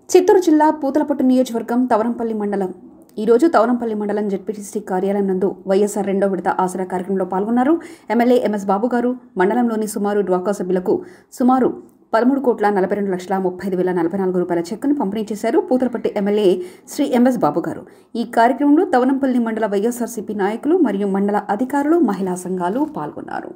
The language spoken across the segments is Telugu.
చిత్తూరు జిల్లా పూతలపట్టు నియోజకవర్గం తవరంపల్లి మండలం ఈరోజు తవరంపల్లి మండలం జడ్పీటీసీ కార్యాలయం నందు వైఎస్ఆర్ రెండో విడత ఆసరా కార్యక్రమంలో పాల్గొన్నారు ఎమ్మెల్యే ఎంఎస్ బాబు గారు మండలంలోని సుమారు డ్వాకా సభ్యులకు సుమారు పదమూడు కోట్ల నలభై రెండు లక్షల ముప్పై ఐదు వేల నలభై నాలుగు రూపాయల చెక్కును పంపిణీ చేశారు పూతలపట్టి ఎమ్మెల్యే శ్రీ ఎంఎస్ బాబు గారు ఈ కార్యక్రమంలో తవనంపల్లి మండల వైఎస్ఆర్సీపీ నాయకులు మరియు మండల అధికారులు మహిళా సంఘాలు పాల్గొన్నారు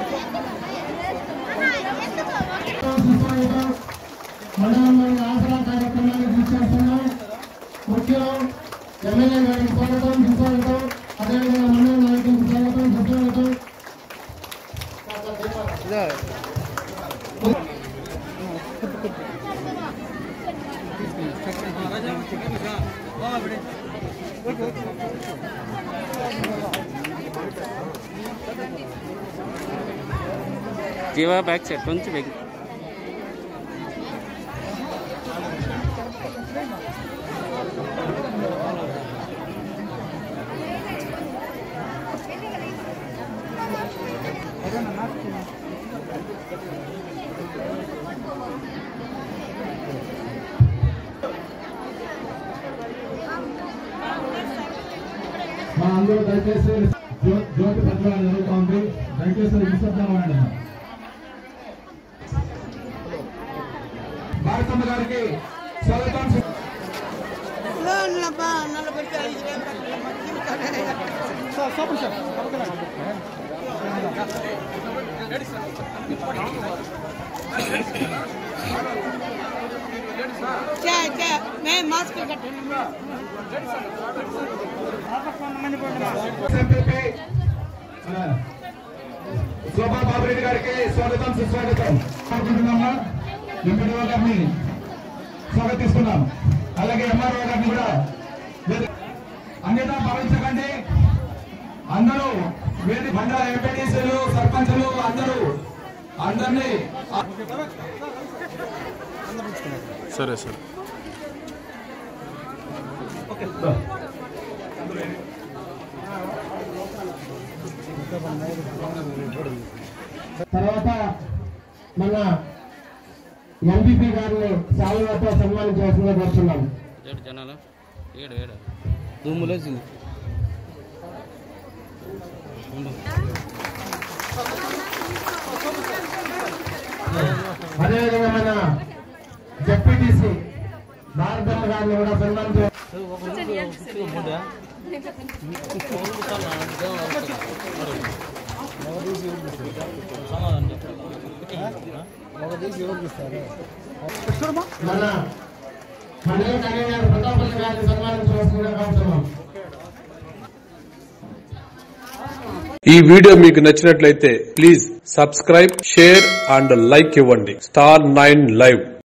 మండలంలోని ఆసరా కార్యక్రమాన్ని తీసుకొస్తున్నాం ముఖ్యం ఎమ్మెల్యే గారికి స్వాగతం సుస్వాగతం అదేవిధంగా మండల నాయకులకు స్వాగతం సుస్వాగతం జీవా బ్యాక్ సెట్ నుంచి వెగ్ మా అందరూ దయచేసి జ్యో- జ్యోతి ప్రజ్వలన జరుగుతోంది దయచేసి నిశ్శబ్దం ఉండండి భారతమ్మ గారికి స్వాగతం సు- क्या क्या मैं मास्क कट ఎంపీపీ ఆ, శోభా బాబురెడ్డి గారికి స్వాగతం సుస్వాగతం కోరుకుంటున్నామా ఎంపీడీఓ గారిని స్వాగతిస్తున్నాం అలాగే ఎంఆర్ఓ గారిని కూడా వేది- అన్యతా భావించకండి అందరూ వేది మండల ఎంపీటీసీలు సర్పంచులు అందరూ అందరినీ సరే సరే తర్వాత మన ఎంపీపీ గారిని శాలువాతో సన్మానించవలసిందిగా కోరుతున్నాం ఏడు జనాలు ఏడు ఏడు దుమ్ములో అదేవిధంగా మన జెడ్పీటీసీ భారతమ్మ గారిని కూడా సన్మానించ మన మండల కన్వీనర్ ప్రతాపల్లి గారిని సన్మానించవలసిందిగా కోరుతున్నాం ఈ వీడియో మీకు నచ్చినట్లయితే please subscribe share and like ఇవ్వండి స్టార్ నైన్ లైవ్